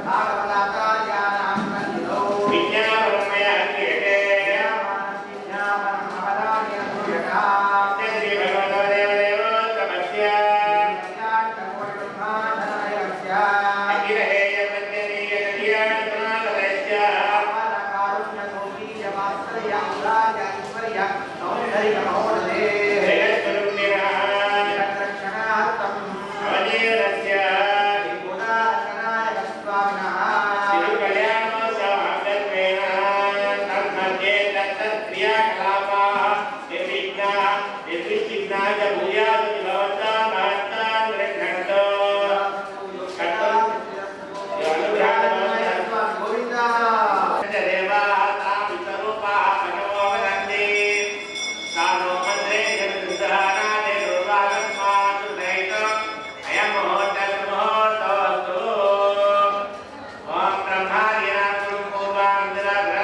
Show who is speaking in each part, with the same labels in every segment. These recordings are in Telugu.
Speaker 1: విజ్ఞాపనమయ క్రియతే శ్రీ భగవదేవదేవోత్తమస్య అఖిలహేయమన్యనీయనీయాత్మానరస్య జగద్గురుర్నిరహాయ అవధీరస్య తిరుకళ్యాణోత్సవాంగత్వేన తన్మధ్యే తత్తత్క్రియాకలాపాः నిర్విఘ్నాः నిర్విఘ్నాయ భూయాతు భవంతాం మహత్తాం గృహ్ణంతో దేవాः తాం విశ్వరూపాः భగవో వదంతి తానో మంత్రే జగద్విధానాదే దుర్వాగస్మాతు దైతో అయం ముహూర్తః ముహూర్తోऽస్తు ఓం బ్రహ్మాదినా గురుం పూర్వాంధ్రగ్రహ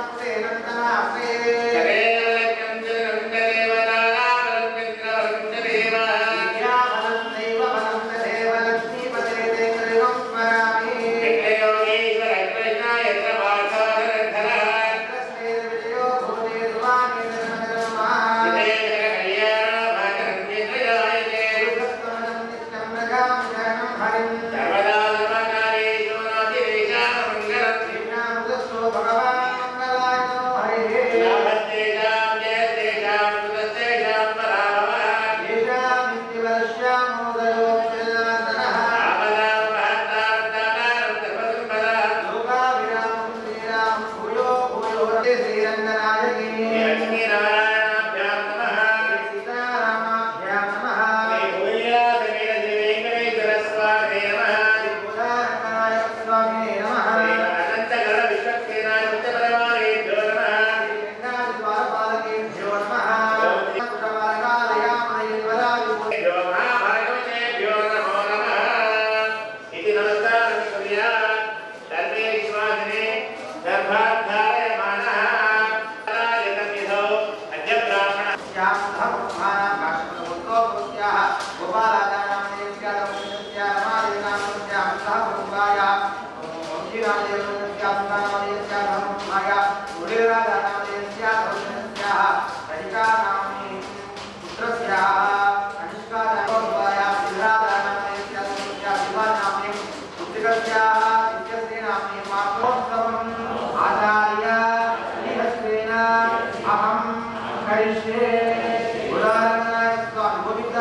Speaker 2: ఆచార్య శ్రీహస్తేన అహం కరిష్యే ఉదాహరణ స్వామి గోవింద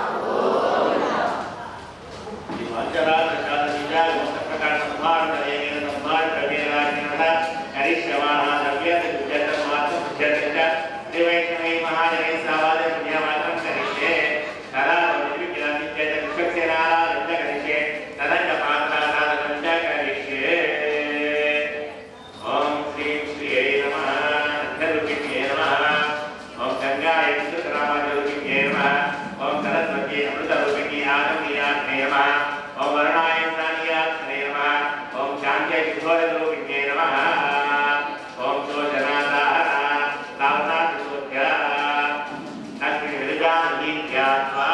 Speaker 1: ఓం శ్రీం శ్రీయై నమః అంధరూపిణ్యై నమః ఓం గంగాయ విష్ణురామాజరూపిణ్యై నమః ఓం సరస్వతి అమృతరూపిణి ఆనందీయాత్మై నమః ఓం వరుణాయ ప్రాణీయాత్మై నమః ఓం శాంత్యై విఘోరరూపిణ్యై నమః ఓం శోచనాదాహన లావనాథసూత్య లక్ష్మీ విరజానీత్యాత్మా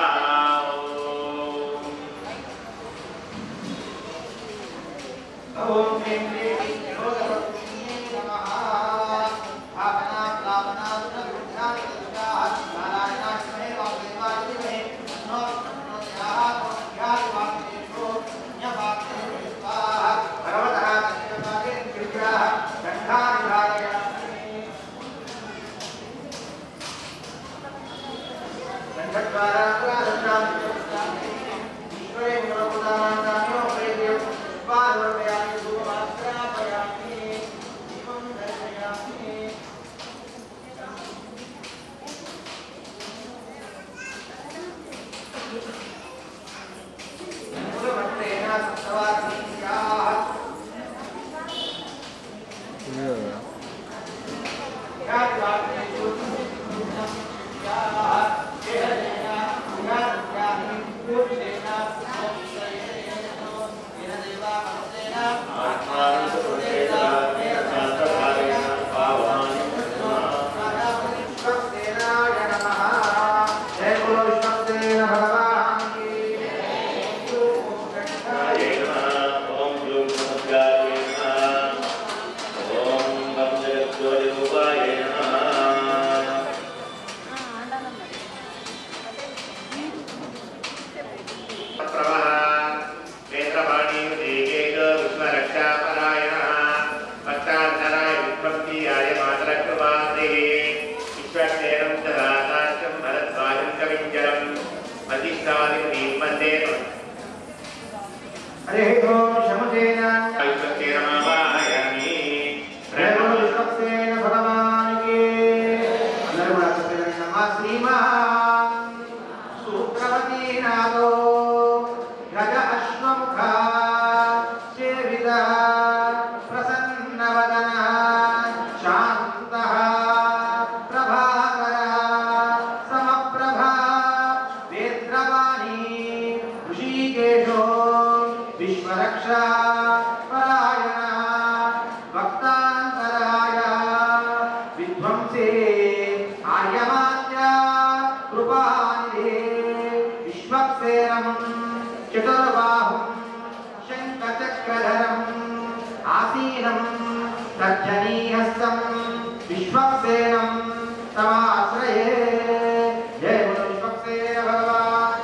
Speaker 2: ఓం హ్రీం క్లీం యోగవత్యై నమః భావనా ప్లావనా గుణగుణాన దుర్గాః నారాయణాయ వాగ్దేవాయ ధీమహి తన్నో ప్రచోదయాత్ ఓం ధ్యాయ వాగ్దేవో జ్ఞవాగ్దే స్వాహ భగవతః తస్యవాగే దివ్యాః గంధాని ధారయామి గంధద్వారా ప్రారంభామి ఈశ్వరే గుణగుణానాందాన్యో ప్రేర్యం స్వారోపయామి గురుమాత్రాపయామి तर्जनीहस्तं विश्वक्सेनं तमाश्रये जय बोलो विश्वक्सेन भगवान्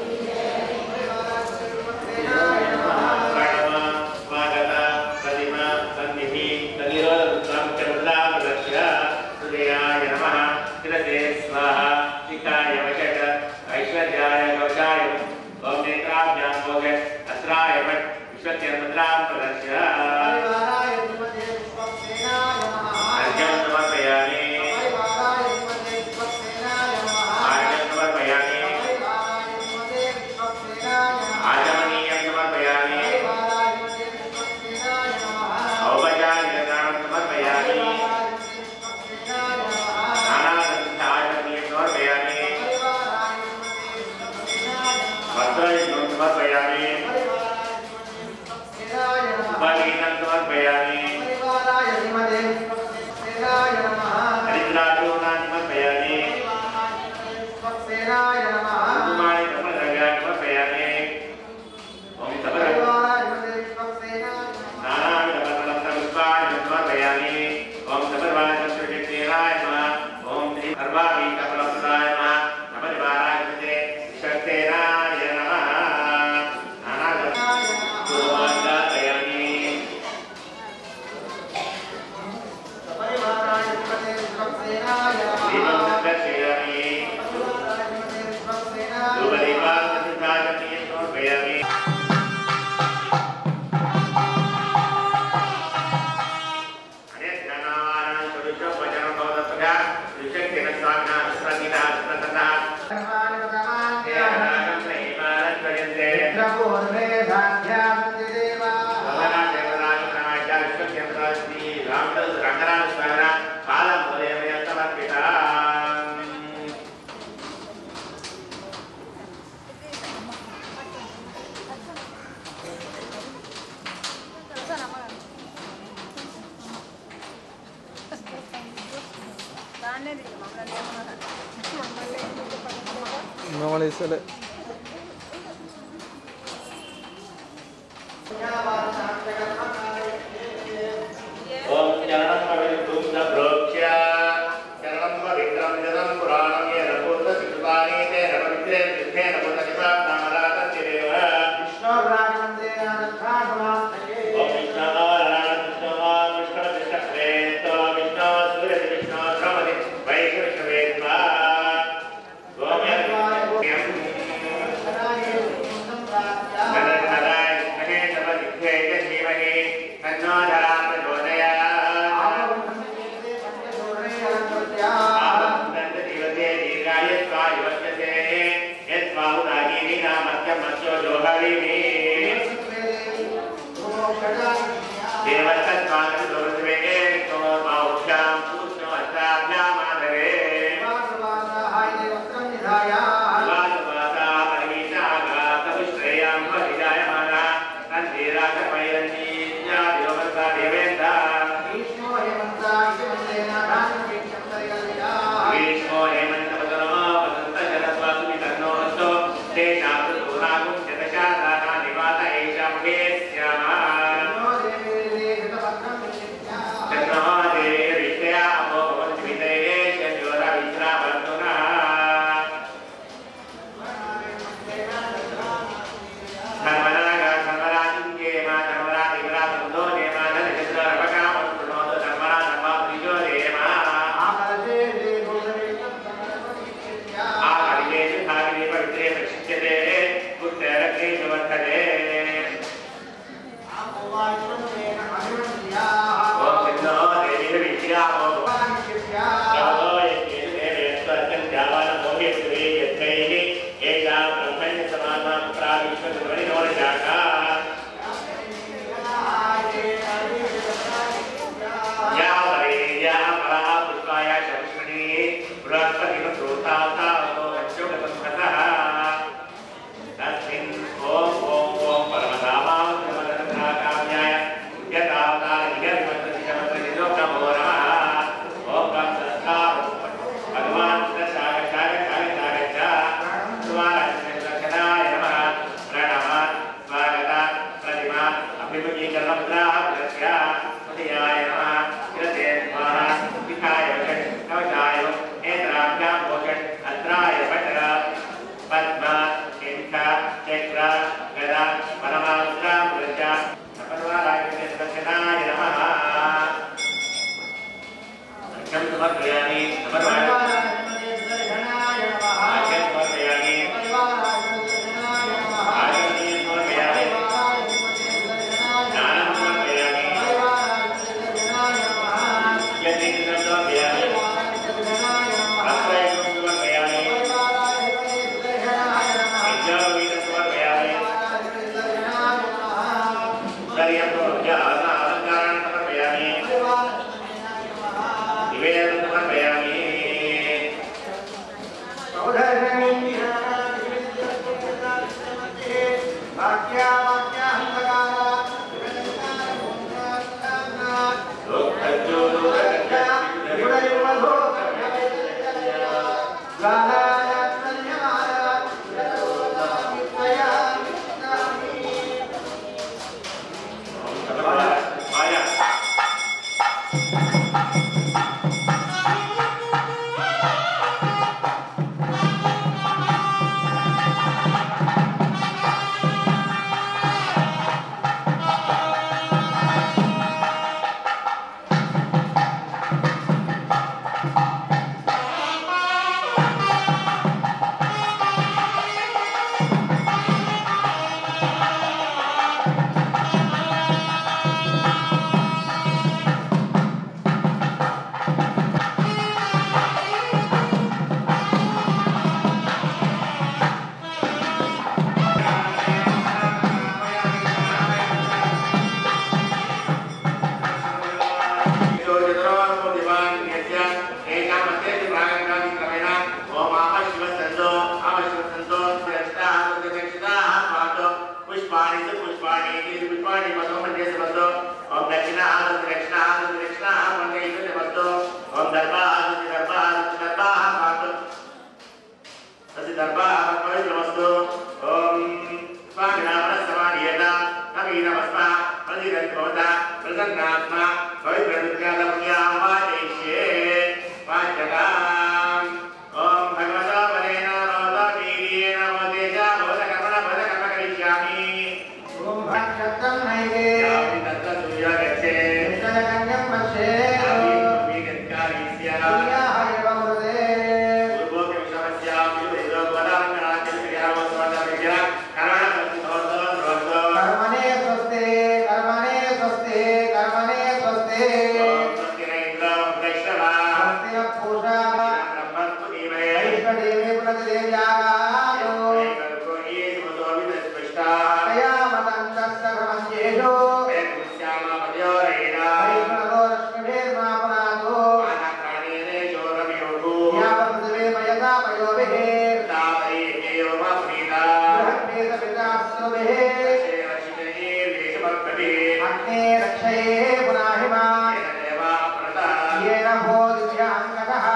Speaker 2: विश्वक्सेनाय नमः
Speaker 1: ప్రణవ స్వాగత ప్రతిమ సన్నిధి తనిరోధం చంద్రా ప్రదక్ష హృదయాయ నమ శిరసే స్వాహ శిఖాయ వశక ఐశ్వర్యాయ కవచాయ ఓం నేత్రాభ్యాం భోగ అస్రాయ భట్ విశ్వత్యంద్రాం ప్రదక్ష
Speaker 2: परिवाराय विमते विश्वक्सेनाय नमः
Speaker 1: అర్ఘ్యం సమర్పయామి
Speaker 2: परिवाराय विमते विश्वक्सेनाय नमः
Speaker 1: అర్ఘ్యం సమర్పయామి
Speaker 2: परिवाराय विमते विश्वक्सेनाय नमः
Speaker 1: ఆచమనీయం సమర్పయామి
Speaker 2: परिवाराय विमते विश्वक्सेनाय नमः
Speaker 1: ఔపచారికతాం సమర్పయామి
Speaker 2: परिवाराय विमते विश्वक्सेनाय नमः
Speaker 1: నానాసంస్థ ఆచమనీయం సమర్పయామి
Speaker 2: परिवाराय विमते विश्वक्सेनाय नमः
Speaker 1: వస్త్రయుగ్మం సమర్పయామి
Speaker 2: परिवाराय विमते विश्वक्सेनाय नमः
Speaker 1: ఉపవీతం సమర్పయామి
Speaker 2: परिवाराय विमते विश्वक्सेनाय नमः
Speaker 1: హరిద్రాచూర్ణాన్ని సమర్పయామి
Speaker 2: विश्वक्सेनाय नमः
Speaker 1: కుంకుమాని సమర్పయామి సమర్పయామి ఓం సబర
Speaker 2: परिवाराय विमते विश्वक्सेनाय नमः
Speaker 1: నానావిధ పర్వత పుష్పాన్ని సమర్పయామి ఓం సబర్వాయ సంస్కృతిరాయ నమః ఓం శ్రీ సర్వాభీత ఫలప్రదాయ నమః నమరివారాయ కృతే విశ్వక్సేనాయ నమః నానావిధ పూర్వాంగాతయామి
Speaker 2: परिवाराय विमते विश्वक्सेनाय
Speaker 1: దీపం
Speaker 2: नमः
Speaker 1: సందర్శయామి
Speaker 2: परिवाराय विमते विश्वक्सेनाय नमः
Speaker 1: ధూపదీపాన్ని సమర్పయామి
Speaker 2: पूर्वे साध्यान्ति देवा
Speaker 3: దాన్నే దిగు మమ్మల్ని ఏమన్నా
Speaker 4: మమ్మల్ని ఇస్తలే
Speaker 1: ఓం చరణం పవిత్రం సప్రోక్ష్య చరణం పవిత్రం జనం పురాణం ఏన పూర్వ శిశుపాని తేన పవిత్రే సిద్ధేన పుత నిపాప్తామరాతస్యదేవ
Speaker 2: विष्णुराजमन्दे आनन्दासमास्तये
Speaker 1: ఓం విష్ణునారాయణ విష్ణుమా విష్ణు విష్ణుప్రేత విష్ణు సూర్య విష్ణు శ్రమది వైష్ణు విష్ణువేత్వా ఓం యజ్ఞం ధనధరాయ విష్ణువే నమ దిగ్వేజ ధీమహి తన్నో ధరా ప్రచోదయాత్ దండదివతే దీర్ఘాయ స్వాయువస్యతే యత్వాహురాజీవినా మధ్యం మత్స్యో జోహరిమి దేవతత్వాన్ని దోషవేగే విష్ణో మౌఢ్యాం పూష్ణో అష్టాభ్యామాధరే వాసువాసా పరిమీషాగా కవిశ్రేయాం పరిజాయమానా తంధీరాజపైరంజీ జ్ఞాదియోమసా దేవేంద్ర గ్రీష్మో హేమంతపదనో వసంత జలస్వాసుమి తన్నోస్తు తేషాం దూరాగుం శతశాతానా నివాత ఏషా ముఖే శ్యామా చంద్రమా దేవే విద్యా అమో భవంతి విదయే చంద్రోర విశ్రావంతునా ధర్మనాగా ధర్మరాజింగే మా ధర్మరా దివరా బంధో నేమా ధన చంద్ర రపకామం ప్రణోద ధర్మరా ధర్మా త్రిజో దేమా ఆ హరియేషు ధారిణి పవిత్రే ప్రక్షిప్యతే పుట్టరగ్నే సువర్ధనే ఓం సిద్ధో దేవి విద్యా ఓం యావో యజ్ఞేన దేవేస్తు అత్యంత్యావాన మోహేశ్వరి యత్రైః ఏషా బ్రహ్మణ్య సమానాం ప్రావిశ్వసుమణి నోరశాఖా या वरे या परा पुष्पाय शंष्मणि बृहस्पतिः प्रोताता नो वच्चोगतस्मतः तस्मिन् ॐ ॐ ॐ परमधामावतमदनकाम्याय यतावतारहियविमन्त्रसिजमन्त्रसिजो नमो नमः ॐ भक्तस्था भगवान् शाग शाग शाग शाग च स्वारक्षणाय नमः प्रणव स्वागत प्रतिमा अभिमुखीकरणमुद्रा प्रस्य శ్రీయాయ నమః కిరతే స్వాహ విఖాయ వషట్ కవచాయ నేత్రాభ్యాం వషట్ అత్రాయ పట పద్మ శంఖ చక్ర గద పరమాత్రామృత సపర్వారాయ నమః అర్ఘ్యం సమర్పయామి సమర్పయామి అర్ఘ్యం సమర్పయామి ఆచమనీయం సమర్పయామి జ్ఞానం సమర్పయామి యజ్ఞం సమర్పయామి అస్వయం సమర్పయామి విద్యావీతం సమర్పయామి సర్యంతో అలంకారాన్ని సమర్పయామి నివేదనం సమర్పయామి మాయా దర్భాస్తు ఓం స్వామినామనస్సమానియత నవీనమస్మ ప్రతిరద్భవత ప్రసన్నాత్మ పవిత్రవిద్యాలమ్యామాదేశ్యే వాచ్యతాం ఓం భగవతా పదేన భవతా వీర్యేణ భవతేజ భవత కర్మణ భవత కర్మ కరిష్యామి యామి తత్ర సూర్య గచ్చే యామి విగత్కారీస్య పూర్వోక్తి విషమస్యాం యువేదో గోదారంగరాజ్యం క్రియావస్వాద విద్య కరణ భవతో భవతో
Speaker 2: కర్మణే స్వస్తే కర్మణే స్వస్తే కర్మణే స్వస్తే
Speaker 1: ఓం సత్యనైంద్రం దైక్షవా
Speaker 2: స్వస్తిన పూషా
Speaker 1: బ్రహ్మస్తు దీమహే
Speaker 2: వైష్ణదేవి ప్రతిదేవ్యాగాయో అయామతంతస్తభవంజేషో వైష్ణవో లక్ష్మీర్మాపరాధో యావపృథివే మయతా మయోభిః బృహద్వేద పితాస్సుభిః అగ్నే రక్షయే పునాహిమాన్ येन भो दिव्याङ्गतः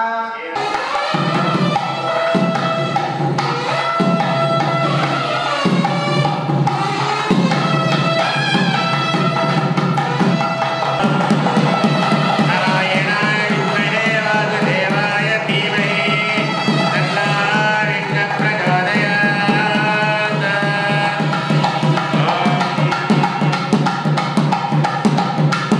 Speaker 1: ప్రచోదయాత్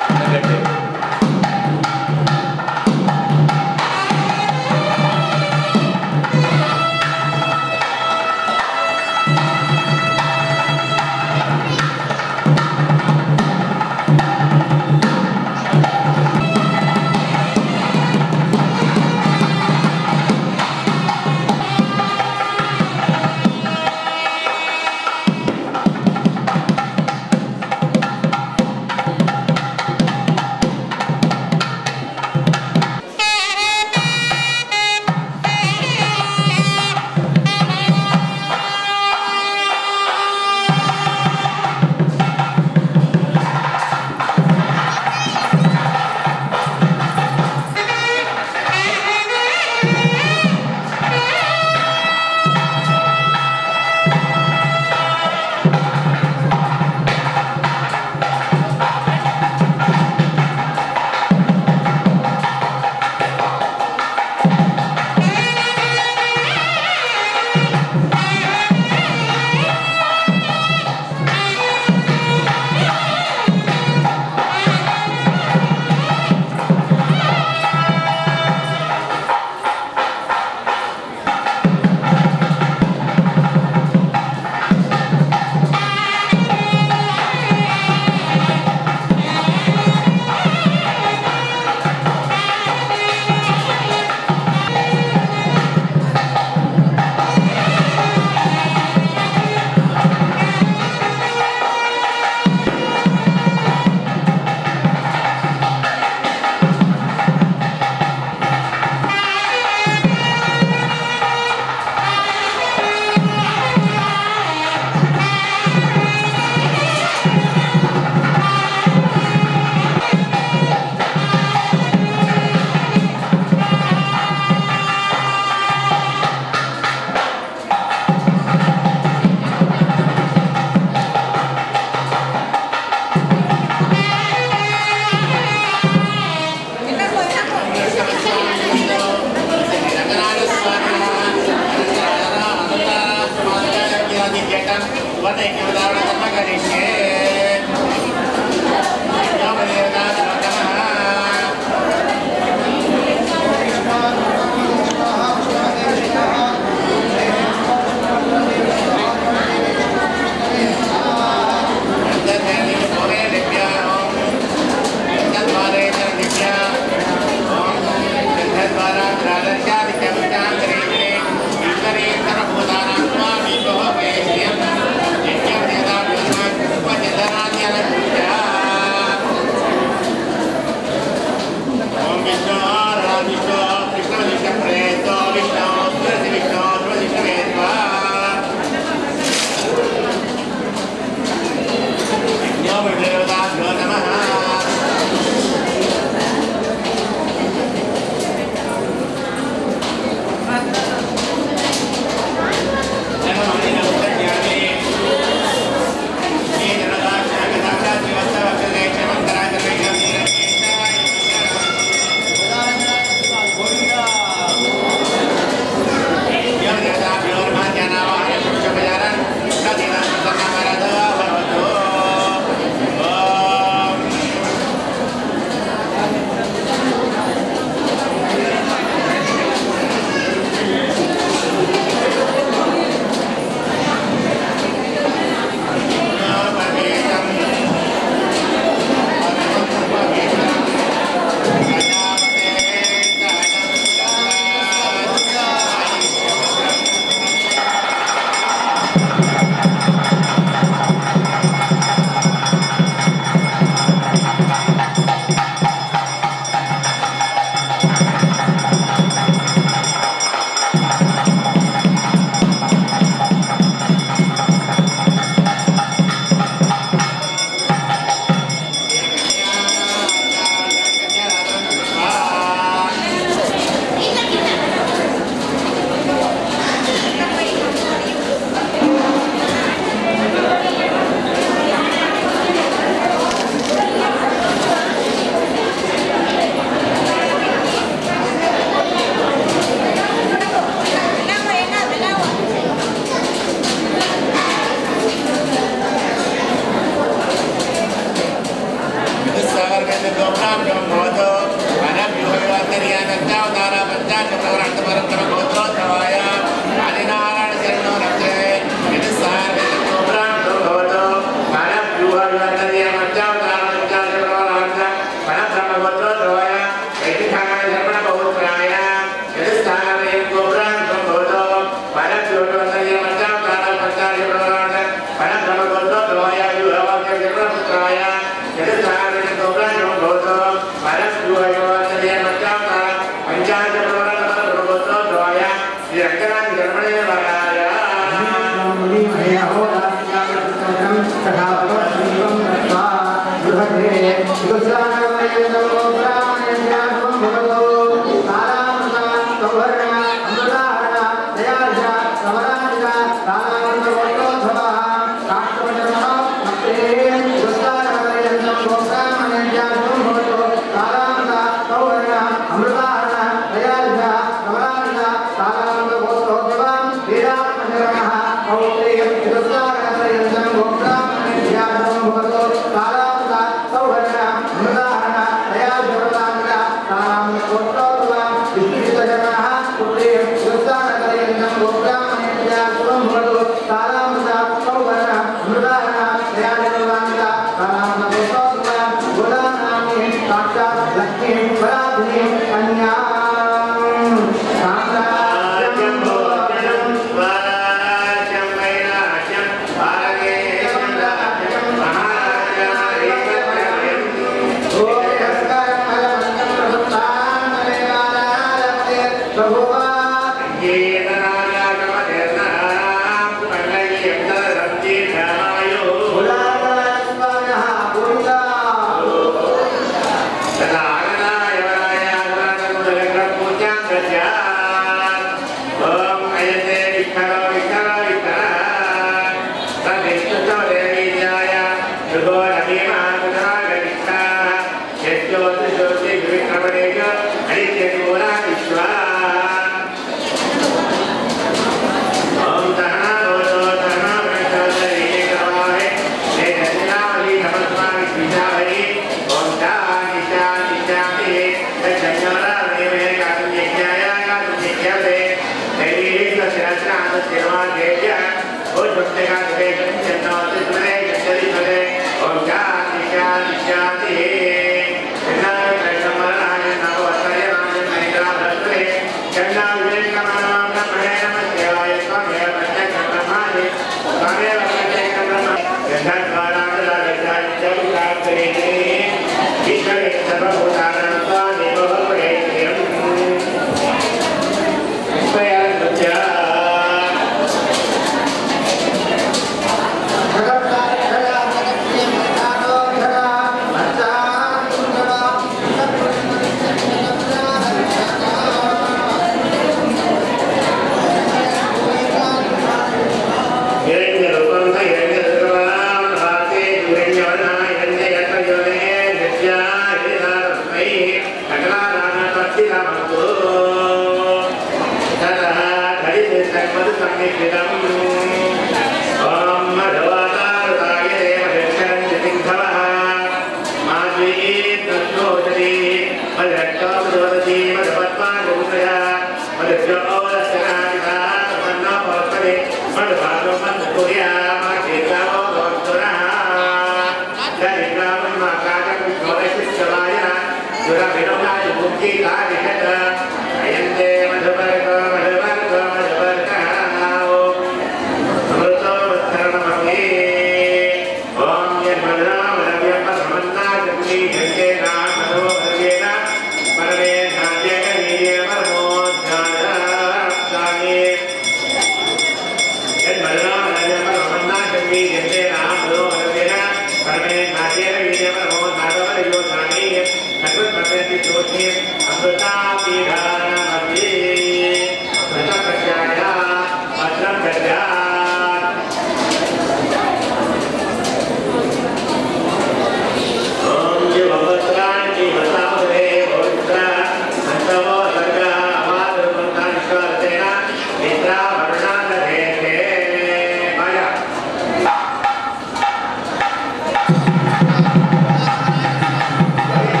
Speaker 1: Thank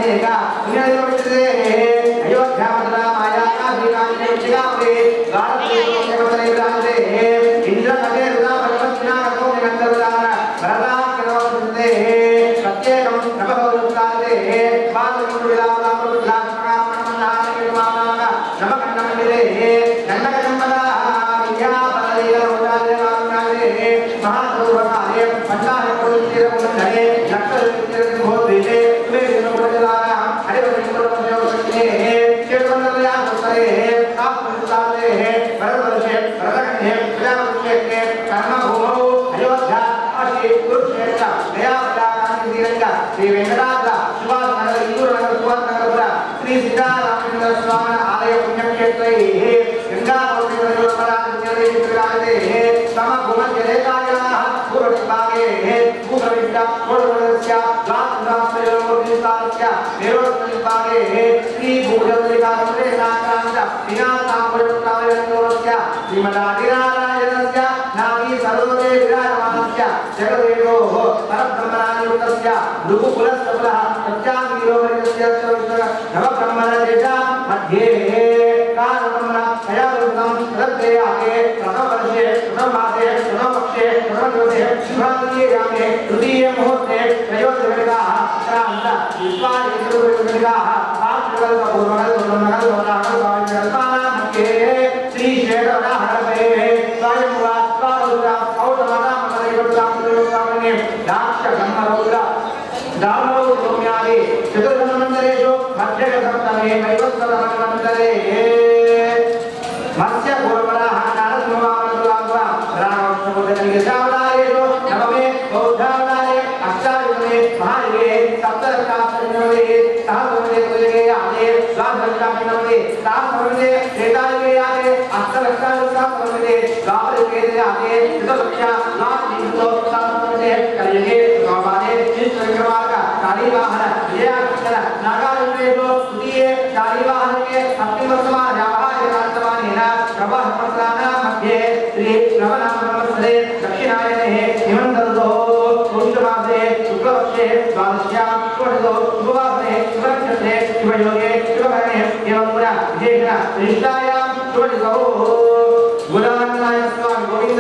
Speaker 2: అనేక పుణ్యదివమిత్రే అయోధ్యా మధురా మాయా కాశీ కాంచీ చిగాపురి గాఢపతి రాజే ఇంద్ర కటే రుదా భగవత్నా కతో నిరంతరుదాన భరతాఖ్యనవసుతే ప్రత్యేకం నవభవయుక్తాదే బాలముడు విలాసామృతాత్మనామనామనామనామనామ నమకన్నమండిరే దండకజంబదా విద్యాపదైరవతాదే మహాసౌభకాలే పంచాహ పురుషిరముండరే నక్షత్రభోద్రితే వేదినపురజలార హరివరింపురమయోగే చేరువందరయా సుతరే ఆత్మసుతాదే భరతవర్షే భరతఖండే ప్రజాపతిక్షేత్రే కర్మభూమౌ అయోధ్య కాశీ కురుక్షేత్ర దయాపదాకాంతి శ్రీరంగ శ్రీ వెంకటాద్ర సుభాష్ నగర ఇందూరు నగర సుభాష్ నగరపుర శ్రీ సీతారామచంద్ర స్వామి ఆలయ పుణ్యక్షేత్రై గంగా పౌర్ణిమరాజే తమ భూమధ్యరేఖాయాः పూర్వదిగ్భాగే భూప్రవిష్ట పూర్వదस्य ద్వాదశాశ్రయోర్దిస్తాस्य నిరోధదిగ్భాగే శ్రీ భూజలికారముదే నాకాంత వినాశాంబుజముక్తాయనోరస్య శ్రీమదాదినారాయణస్య నాభి సరోదే విరాజమానస్య జగదేవోः పరబ్రహ్మరాజయుక్తస్య భృగుకులస్తపులः సత్యాङ्गीरोपरितस्य नवब्रह्मणतेषां मध्ये कारणब्रह्मण भयावृतं तदत्रेयाके प्रथमवर्षे प्रथममासे प्रथमपक्षे प्रथमदिवसे शुभाद्ये यामे तृतीये मुहूर्ते त्रयोदशघटिकाः क्रान्त विश्वादिचतुर्विघटिकाः पात्रकल्पपूर्वकल्पनकल्पनाकल्पानां मध्ये श्रीशेषवराहरपये स्वयंवा स्वारुद्रा औतमनामकरयुक्तां दाक्षब्रह्मरौद्र दानौ सौम्यादि चतुर्धन्वन्तरेषु मध्यगसप्तमे वैवस्वतमन्वन्तरे मत्स्य पूर्वराः नारसिंहवामनतुलान्त्वा रामकृष्णबुद्धनिगेशावतारेषु नवमे बौद्धावतारे अष्टायुगे महायुगे सप्तदशाश्चर्यनवमे सहस्रमे कुलयुगे आदे द्वादशाश्चर्यनवमे सहस्रमे त्रेतायुगे आदे अष्टदशायुगे द्वापरयुगे आदे चतुर्दश द्वादशो सहस्रमे कलियुगे सोमादे श्रीचक्रमार्ग कालीवाहन विजयाकृष्ण नागायुगेषु द्वितीये कालीवाहनके अष्टमसमा व्यावहारिकान्तमानेन प्रभासमस्राणां मध्ये श्री नवनामसंवत्सरे दक्षिणायने हिमन्तर्दो पुष्यमासे शुक्लपक्षे द्वादश्यां षोडशो शुभवासरे शुभनक्षत्रे शुभयोगे शुभकरणे एवं पुनः विशेषण निष्ठायां षोडशो गुणानन्दाय स्वामी गोविन्द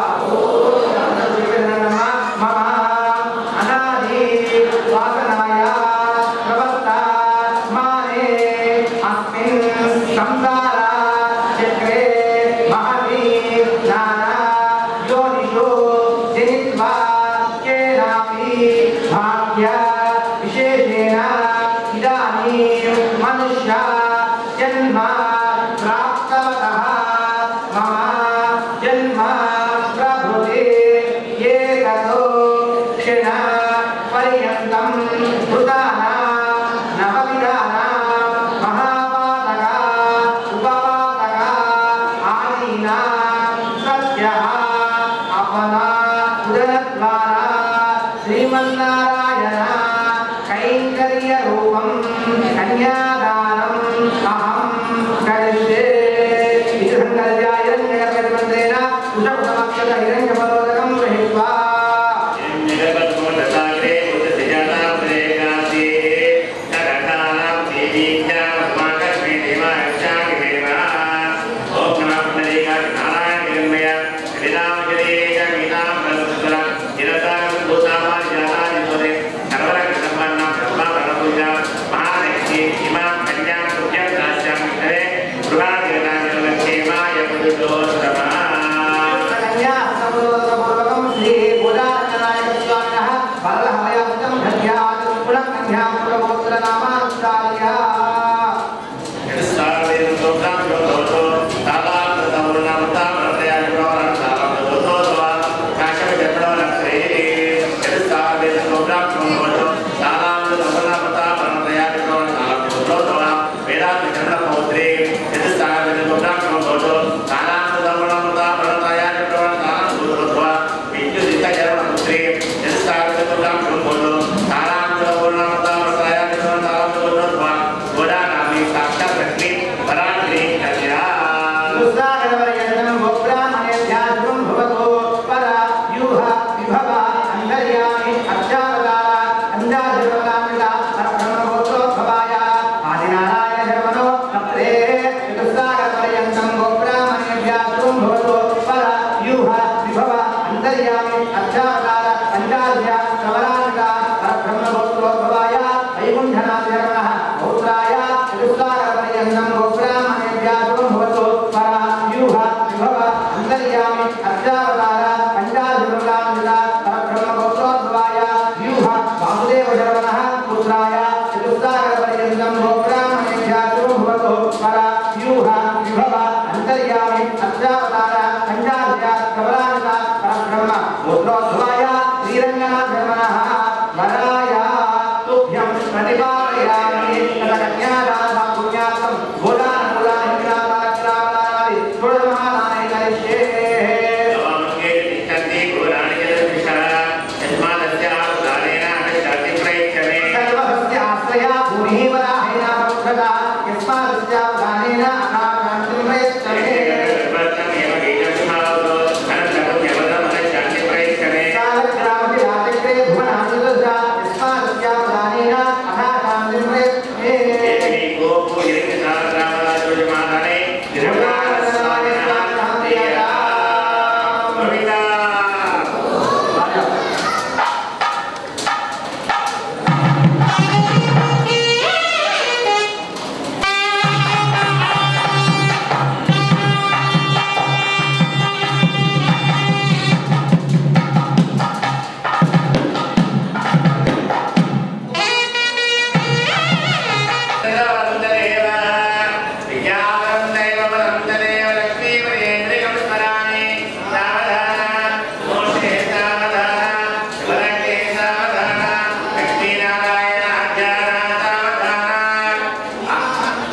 Speaker 2: मम अनादि वासनाय प्रवर्ता माने अस्मिन् संसार चक्रे महति नाना योनिषु जनित्वा केनापि भाग्य विशेषेण इदानीं मनुष्य जन्म प्राप्तवतः मम जन्म प्रभृति एततो क्षण पर्यन्तं कृतानां नवविधानां महापातका उपपातका आदीनां सत्यः अपना उदरद्वारा श्रीमन्नारायण कैङ्कर्यरूपं कन्यादानम् अहं करिष्ये इदङ्गर्याय हिरण्यगर्भमन्त्रेण कुशपुटमक्षत हिरण्यपरोदकं गृहीत्वा కన్యాసముద్రపూర్వకం శ్రీ బుధానారాయణ స్వామినః వరదహవయామితం ధన్యాత్ పునఃకన్యాం పురమోత్తరనామానుష్ఠాయ
Speaker 1: విద్యుత్
Speaker 2: कन्याशरणः पौत्राय चतुस्सागरपर्यन्तं गोब्राह्मणेभ्यः भवतु परा व्यूह विभव अन्तर्यामि अर्चावतार पञ्चाधिपदान्विता परब्रह्मगोत्रोद्भवाय व्यूह वासुदेवशरणः पुत्राय चतुस्सागरपर्यन्तं गोब्राह्मणेभ्यः भवतु परा व्यूह विभव अन्तर्यामि अर्चावतार पञ्चाधिपदा प्रबलान्विता परब्रह्म गोत्रोद्भवाय श्रीरङ्गनाथर्मणः वराय तुभ्यं प्रतिपादयामि तदकन्यादानं पुण्यार्थं गोदानकुलाहिङ्गनादाग्रावदानादि षोडशमहादाने करिष्ये
Speaker 1: तवामङ्गे तिष्ठन्ति पुराणि जलद्विषः यस्मादस्य उदारेण अनुष्ठाति प्रयच्छमे
Speaker 2: सर्वस्य आश्रया भूमिः वराहेण पक्षता यस्मादस्य दानेन अनाकान्तिं प्रयच्छते
Speaker 1: वर्तमेव गीतस्मावतो अनन्तरं यवनमनुष्ठाति प्रयच्छमे
Speaker 2: कालग्रामति राजक्रे भुवनादिदुर्गा यस्मादस्य दानेन अनाकान्तिं प्रयच्छते
Speaker 1: एवि गोपु हिरण्यसाररामराजोजमानने निर्मलास्वामिनः प्रिया भविता वन्ददेव विज्ञानन्दैव वन्ददेव लक्ष्मीपदेन्द्रियं स्मरामि सावधान मोक्षे सावधान वरके सावधान लक्ष्मीनारायण आज्ञाना सावधान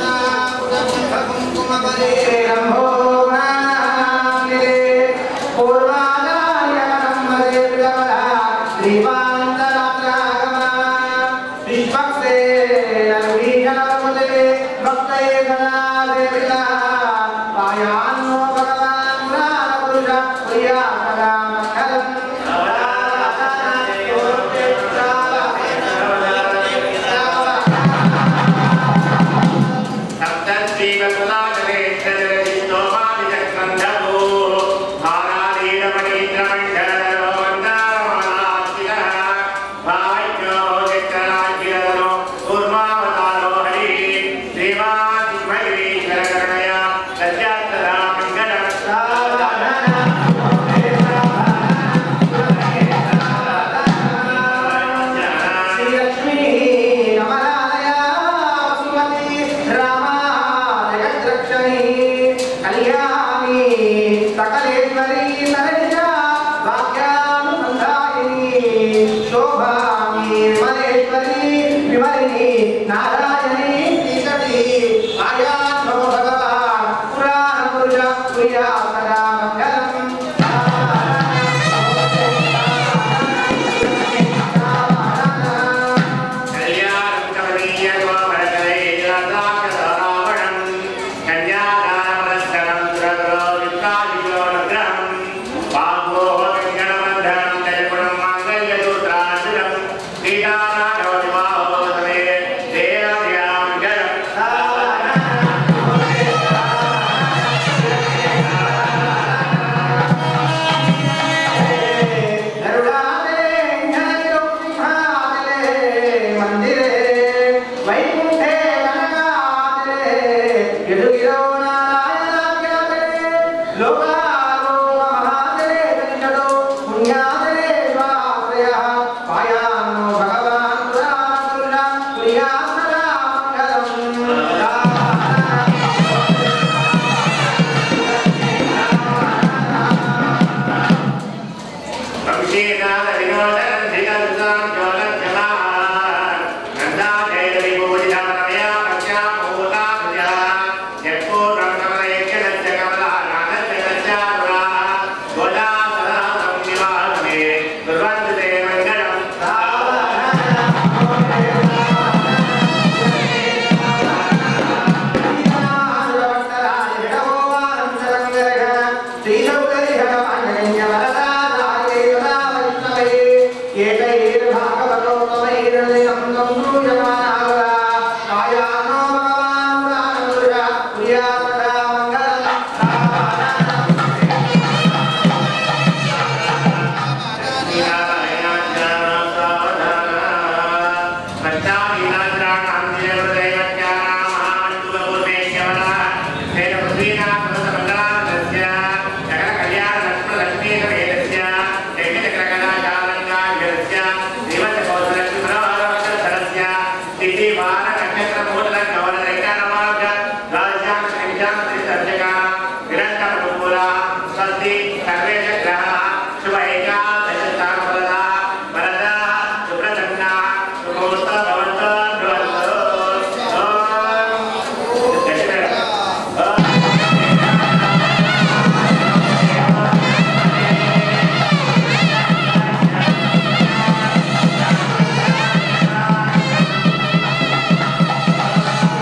Speaker 1: శ్రీమాన్ శుభ ఏకాదశ తారఫలదా వరదా సుప్రసన్నా సుఖోస్త భవంతో భవంతో ఓం దశరథ
Speaker 2: శ్రీ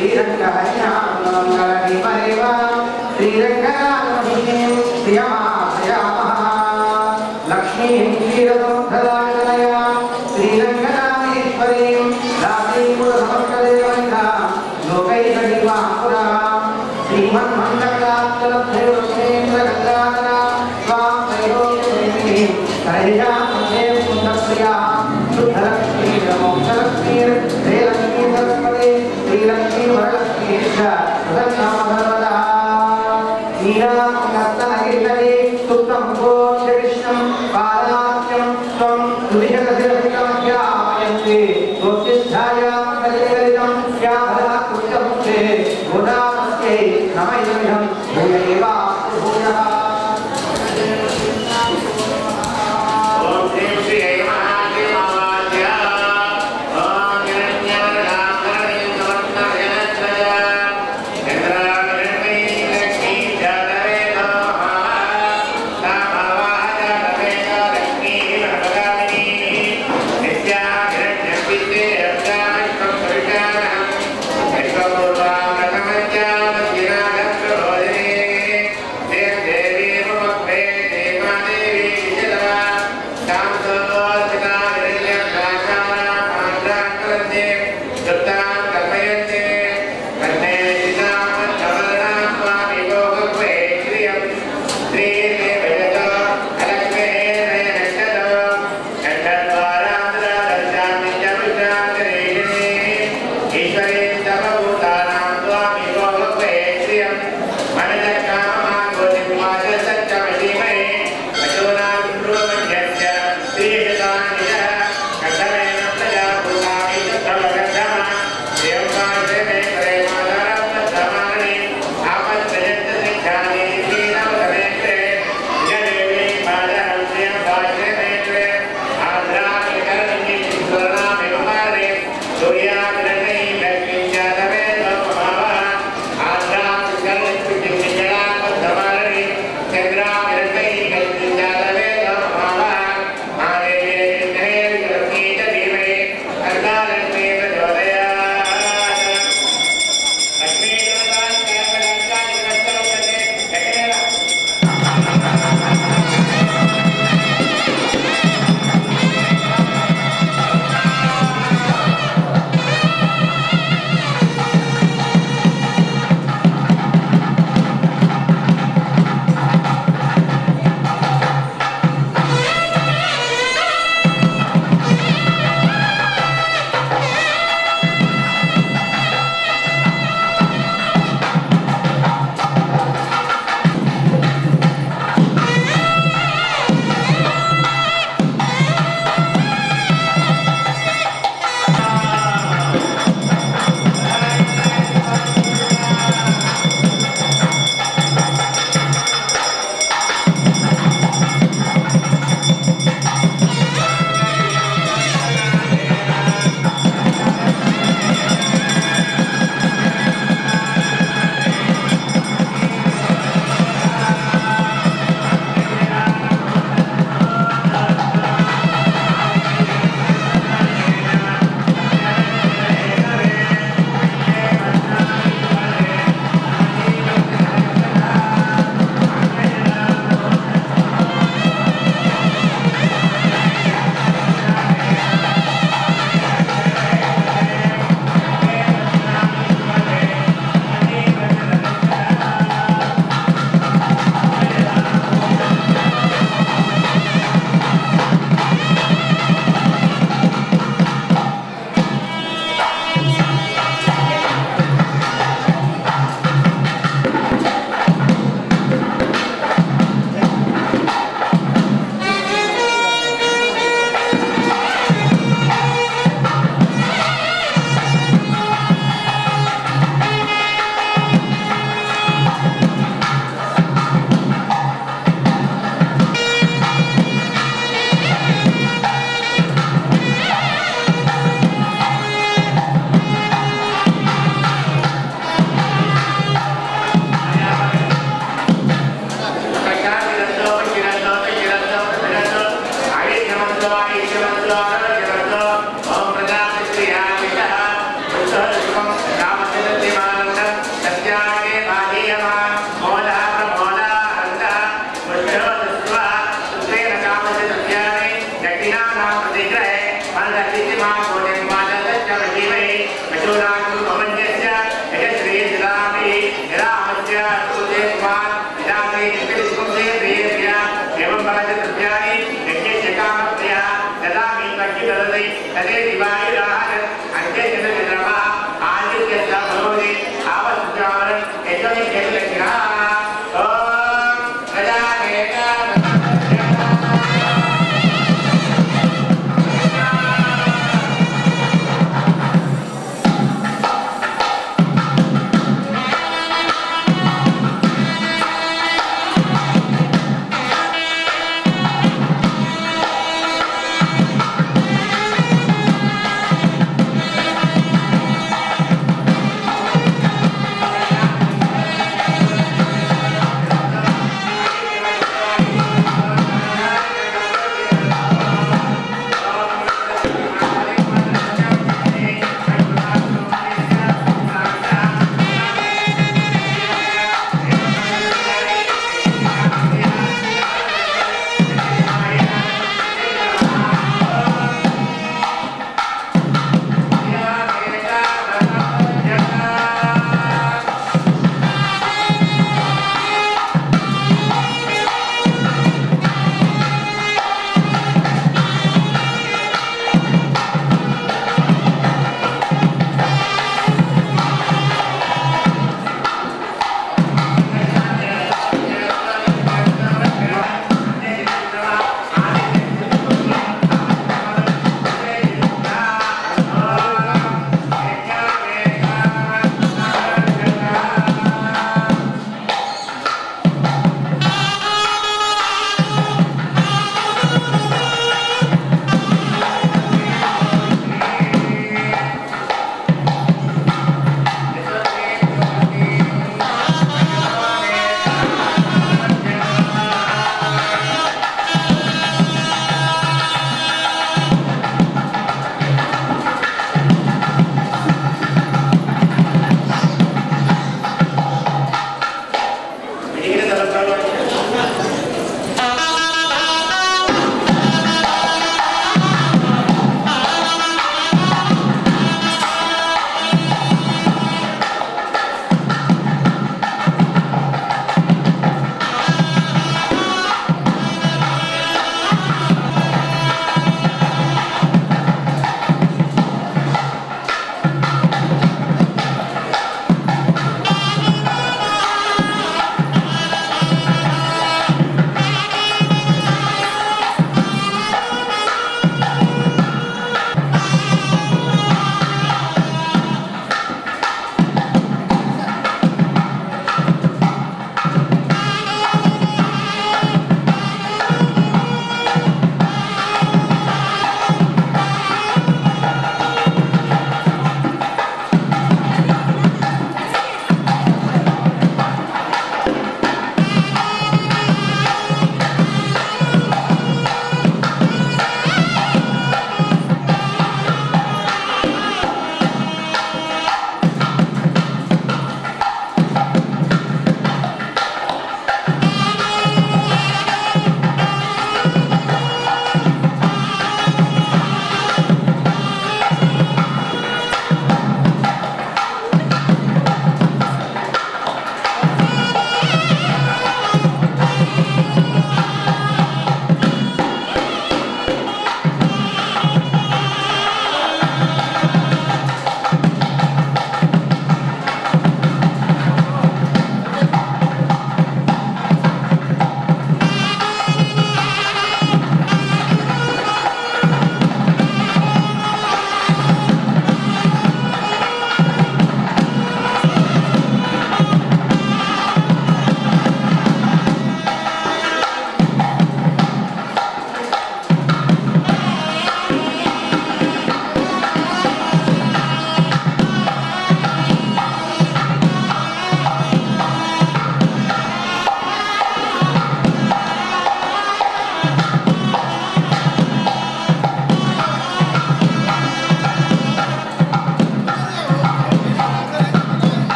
Speaker 2: శ్రీరంగహరినామేవ శ్రీరంగనాథమహీం ప్రియమాభయామః లక్ష్మీం క్షీరసముద్ధరాజనయా శ్రీరంగనామేశ్వరీం రాజీపురసమస్తదేవంగా లోకైకడివాపురా శ్రీమన్మండలాత్తలభ్రేంద్రగంగాధర స్వాం త్రైలోక్యదేవీం త్రైజామధ్యే పుండప్రియా శుద్ధలక్ష్మీ మోక్షలక్ష్మీ శ్రీలక్ష్మీ సరస్వతి శ్రీలక్ష్మీ వరలక్ష్మీ సర్వదా నీరామంగత్తనగిరితలే సుప్తం గోక్ష విష్ణం పాదాఖ్యం త్వం దువిషకశిరసికమధ్యామయంతే గోప్తిష్ఠాయాం కలిగలితం వ్యాభరాకృతముఖే గోదామస్యై నమైదమిదం భూయైవాస్తు భూయः
Speaker 1: ఓం శ్రీం శ్రీయై మహాదేవాయ ఓం హిరణ్యవర్ణాకరణీం సమర్పయనత్రయ చంద్రాకరణీ లక్ష్మీ జాతవే నమః సామవాహజాతవే లక్ష్మీ భగవామిని నిత్యా హిరణ్యపితే అర్చామిష్టం పరిచారణం విశ్వపూర్వామృతమజ్జామజ్జినాగత్రభోజనే దేవ దేవి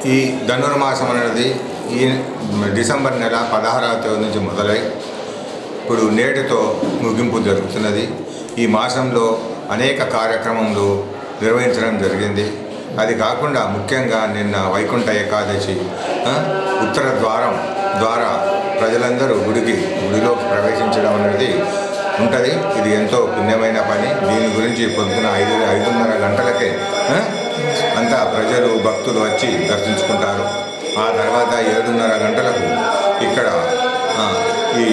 Speaker 3: ఈ ధనుర్మాసం అనేది ఈ డిసెంబర్ నెల పదహారవ తేదీ నుంచి మొదలై ఇప్పుడు నేటితో ముగింపు జరుగుతున్నది ఈ మాసంలో అనేక కార్యక్రమములు నిర్వహించడం జరిగింది అది కాకుండా ముఖ్యంగా నిన్న వైకుంఠ ఏకాదశి ఆ, ఉత్తర ద్వారం ద్వారా ప్రజలందరూ గుడికి గుడిలోకి ప్రవేశించడం అనేది ఉంటుంది ఇది ఎంతో పుణ్యమైన పని దీని గురించి పొద్దున ఐదు ఐదున్నర గంటలకే ఆ, అంతా ప్రజలు భక్తులు వచ్చి దర్శించుకుంటారు ఆ తర్వాత ఏడున్నర గంటలకు ఇక్కడ ఆ, ఈ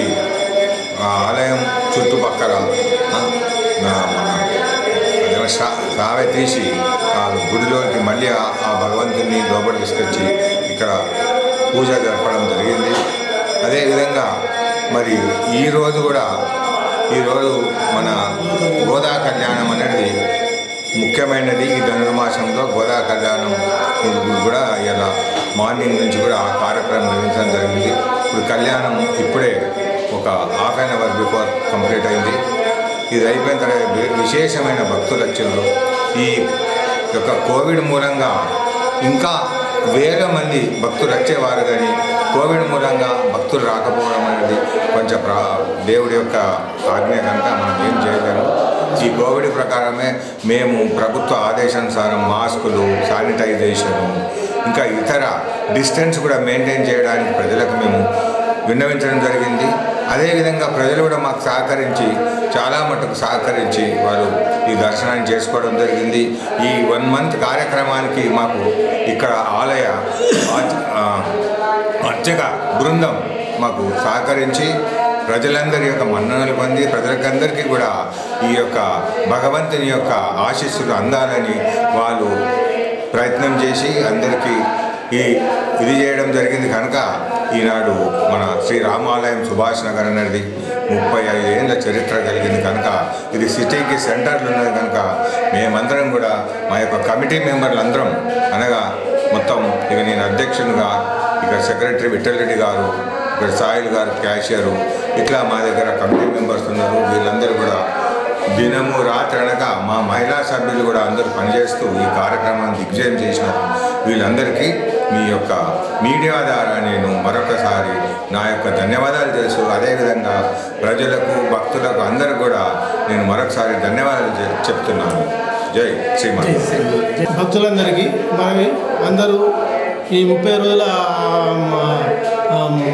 Speaker 3: ఆ ఆలయం చుట్టుపక్కల ఆ, ఆ, మన అదేమో శా- సావె తీసి ఆ గుడిలోకి మళ్ళీ ఆ- ఆ భగవంతుని లోపల తీసుకొచ్చి ఇక్కడ పూజ జరపడం జరిగింది అదేవిధంగా మరి ఈరోజు కూడా ఈరోజు మన గోదా కళ్యాణం అనేది ముఖ్యమైనది ఈ ధనుర్మాసంలో గోదా కళ్యాణం ఇది కూడా ఇలా మార్నింగ్ నుంచి కూడా ఆ కార్యక్రమం నిర్వహించడం జరిగింది ఇప్పుడు కళ్యాణం ఇప్పుడే ఒక half an hour before complete అయింది ఇది అయిపోయిన తర్వాత వే- విశేషమైన భక్తులు వచ్చారు ఈ యొక్క కోవిడ్ మూలంగా ఇంకా వేల మంది భక్తులు వచ్చేవారు కానీ కోవిడ్ మూలంగా భక్తులు రాకపోవడం అనేది కొంచెం ప్రా దేవుడి యొక్క ఆజ్ఞ కనుక మనం ఏం చేయలేము ఈ కోవిడ్ ప్రకారమే మేము ప్రభుత్వ ఆదేశానుసారం మాస్కులు శానిటైజేషను ఇంకా ఇతర డిస్టెన్స్ కూడా మెయింటైన్ చేయడానికి ప్రజలకు మేము విన్నవించడం జరిగింది అదేవిధంగా ప్రజలు కూడా మాకు సహకరించి చాలా మటుకు సహకరించి వారు ఈ దర్శనాన్ని చేసుకోవడం జరిగింది ఈ వన్ మంత్ కార్యక్రమానికి మాకు ఇక్కడ ఆలయ ఆచ- ఆ, అర్చక బృందం మాకు సహకరించి ప్రజలందరి యొక్క మన్ననలు పొంది ప్రజలకందరికీ కూడా ఈ యొక్క భగవంతుని యొక్క ఆశీస్సులు అందాలని వాళ్ళు ప్రయత్నం చేసి అందరికీ ఈ ఇది చేయడం జరిగింది కనుక ఈనాడు మన శ్రీ రామాలయం సుభాష్ నగర్ అనేది ముప్పై ఐదు ఏళ్ళ చరిత్ర కలిగింది కనుక ఇది సిటీకి సెంటర్లు ఉన్నది కనుక మేమందరం కూడా మా యొక్క కమిటీ మెంబర్లు అందరం అనగా మొత్తం ఇక నేను అధ్యక్షునిగా ఇక సెక్రటరీ విఠలరెడ్డి గారు ఇక్కడ సాయిల్ గారు క్యాషియరు ఇట్లా మా దగ్గర కమిటీ మెంబర్స్ ఉన్నారు వీళ్ళందరూ కూడా దినము రాత్రి అనక మా మహిళా సభ్యులు కూడా అందరూ పనిచేస్తూ ఈ కార్యక్రమాన్ని దిగ్విజయం చేసినారు వీళ్ళందరికీ మీ యొక్క మీడియా ద్వారా నేను మరొకసారి నా యొక్క ధన్యవాదాలు తెలుసు అదేవిధంగా ప్రజలకు భక్తులకు అందరూ కూడా నేను మరొకసారి ధన్యవాదాలు చె- చెప్తున్నాను జై శ్రీమన్
Speaker 4: భక్తులందరికీ మనవి అందరూ ఈ ముప్పై రోజుల ఆ, ఆ,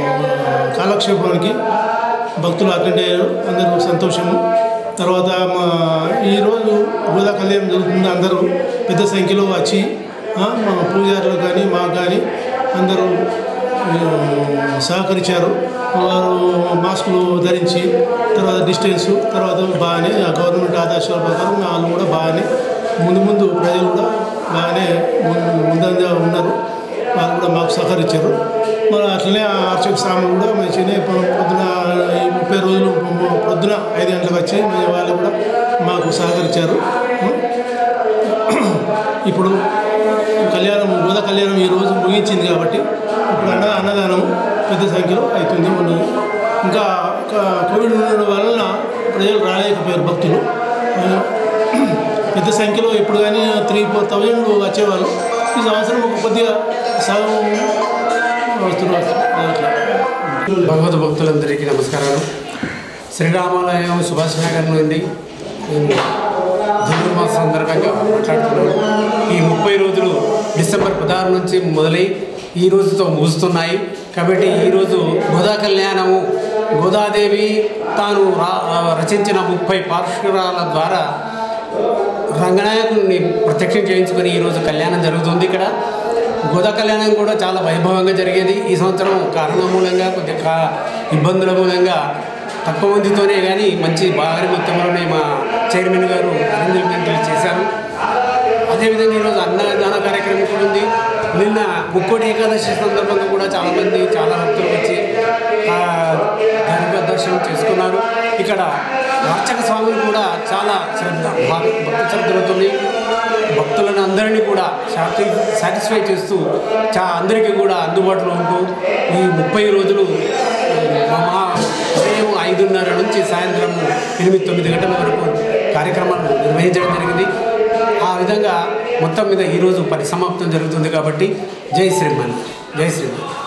Speaker 4: కాలక్షేపానికి భక్తులు అటెండ్ అయ్యారు అందరూ సంతోషము తర్వాత మా ఈరోజు గోదా కళ్యాణం జరుగుతుంది అందరూ పెద్ద సంఖ్యలో వచ్చి ఆ, మా పూజారులు కానీ మాకు కానీ అందరూ ఆ, సహకరించారు వారు మాస్కులు ధరించి తర్వాత డిస్టెన్స్ తర్వాత బాగానే ఆ గవర్నమెంట్ ఆదేశాల ప్రకారం వాళ్ళు కూడా బాగానే ముందు ముందు ప్రజలు కూడా బాగానే ముందు- ముందంజ ఉన్నారు వాళ్ళు కూడా మాకు సహకరించారు మరి అట్లనే ఆ అర్చక స్వామి కూడా మంచిగానే పొ- పొద్దున ఈ ముప్పై రోజులు పొ- పొద్దున ఐదు గంటలకు వచ్చి మరి వాళ్ళు కూడా మాకు సహకరించారు ఇప్పుడు కళ్యాణం బోధ కళ్యాణం ఈ రోజు ముగించింది కాబట్టి ఇప్పుడు అన్న అన్నదానం పెద్ద సంఖ్యలో అవుతుంది ఉన్నది ఇంకా క- కోవిడ్ ఉండడం వలన ప్రజలు రాలేకపోయారు భక్తులు ఆ, పెద్ద సంఖ్యలో ఇప్పుడు కానీ త్రీ ఫోర్ థౌజండ్ వచ్చేవాళ్ళు ఈ సంవత్సరం ఒక కొద్దిగా సగం వస్తున్నారు అట్లా
Speaker 5: భగవద్ భక్తులందరికీ నమస్కారాలు శ్రీరామాలయం సుభాష్ నగర్ నుండి నేను ధనుర్మాస సందర్భంగా మాట్లాడుతున్నాను ఈ ముప్పై రోజులు డిసెంబర్ పదహారు నుంచి మొదలై ఈ రోజుతో ముగుస్తున్నాయి కాబట్టి ఈరోజు గోదా కళ్యాణము గోదాదేవి తాను రా- రచించిన ముప్పై పార్శ్వరాల ద్వారా రంగనాయకుని ప్రత్యక్షం చేయించుకొని ఈరోజు కళ్యాణం జరుగుతుంది ఇక్కడ గోదా కళ్యాణం కూడా చాలా వైభవంగా జరిగేది ఈ సంవత్సరం కారణం మూలంగా కొద్దిగా కా- ఇబ్బందుల మూలంగా తక్కువ మందితోనే కానీ మంచి భారీ మొత్తంలోనే మా చైర్మన్ గారు అరేంజ్మెంట్లు చేశారు అదేవిధంగా ఈరోజు అన్నదాన కార్యక్రమం కూడా ఉంది నిన్న ముక్కోటి ఏకాదశి సందర్భంగా కూడా చాలామంది చాలా భక్తులు వచ్చి ఆ, దైవ దర్శనం చేసుకున్నారు ఇక్కడ అర్చక స్వాములు కూడా చాలా శ్రద్ధ భక్తి శ్రద్ధలతో భక్తులను అందరినీ కూడా సాటి సాటిస్ఫై చేస్తూ చా అందరికీ కూడా అందుబాటులో ఉంటూ ఈ ముప్పై రోజులు మా ఉదయం ఐదున్నర నుంచి సాయంత్రం ఎనిమిది తొమ్మిది గంటల వరకు కార్యక్రమాలు నిర్వహించడం జరిగింది ఆ విధంగా మొత్తం మీద ఈరోజు పరిసమాప్తం జరుగుతుంది కాబట్టి జై శ్రీమాన్ జై శ్రీమాన్